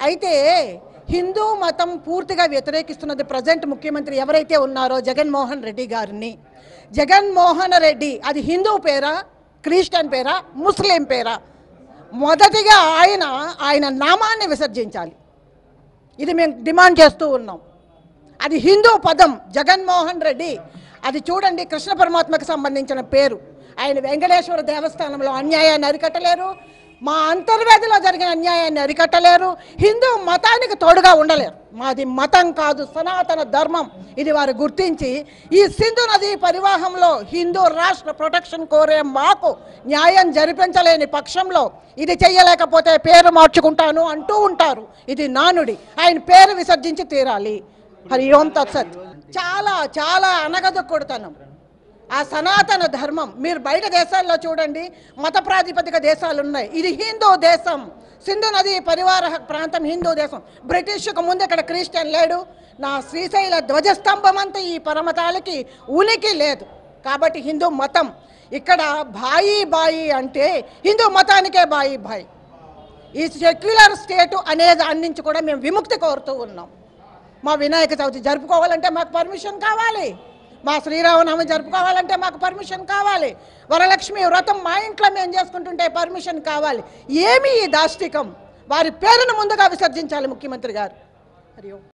అయితే హిందూ మతం పూర్తిగా వ్యతిరేకిస్తున్నది ప్రజెంట్ ముఖ్యమంత్రి ఎవరైతే ఉన్నారో జగన్మోహన్ రెడ్డి గారిని జగన్మోహన్ రెడ్డి అది హిందూ పేరా క్రిస్టియన్ పేరా ముస్లిం పేరా మొదటిగా ఆయన ఆయన నామాన్ని విసర్జించాలి ఇది మేము డిమాండ్ చేస్తూ ఉన్నాం అది హిందూ పదం జగన్మోహన్ రెడ్డి అది చూడండి కృష్ణ పరమాత్మకు సంబంధించిన పేరు ఆయన వెంకటేశ్వర దేవస్థానంలో అన్యాయాన్ని అరికట్టలేరు మా అంతర్వేదిలో జరిగిన అన్యాయాన్ని అరికట్టలేరు హిందూ మతానికి తోడుగా ఉండలేరు మాది మతం కాదు సనాతన ధర్మం ఇది వారు గుర్తించి ఈ సింధు నది పరివాహంలో హిందూ రాష్ట్ర ప్రొటెక్షన్ కోరే మాకు న్యాయం జరిపించలేని పక్షంలో ఇది చెయ్యలేకపోతే పేరు మార్చుకుంటాను అంటూ ఉంటారు ఇది నానుడి ఆయన పేరు విసర్జించి తీరాలి హరి ఓం తత్సత్ చాలా చాలా అనగదొక్కుడుతనం ఆ సనాతన ధర్మం మీరు బయట దేశాల్లో చూడండి మత ప్రాతిపదిక దేశాలు ఉన్నాయి ఇది హిందూ దేశం సింధు నది పరివార ప్రాంతం హిందూ దేశం బ్రిటిష్కు ముందు ఇక్కడ క్రిస్టియన్ లేడు నా శ్రీశైల ధ్వజస్తంభం అంతా ఈ పరమతాలకి ఉనికి లేదు కాబట్టి హిందూ మతం ఇక్కడ బాయి బాయి అంటే హిందూ మతానికే బాయి బాయి ఈ సెక్యులర్ స్టేటు అనే దాని నుంచి కూడా మేము విముక్తి కోరుతూ ఉన్నాం మా వినాయక చవితి జరుపుకోవాలంటే మాకు పర్మిషన్ కావాలి మా శ్రీరామనవమి జరుపుకోవాలంటే మాకు పర్మిషన్ కావాలి వరలక్ష్మి వ్రతం మా ఇంట్లో మేము చేసుకుంటుంటే పర్మిషన్ కావాలి ఏమి ఈ దాష్టికం వారి పేరును ముందుగా విసర్జించాలి ముఖ్యమంత్రి గారు హరి ఓం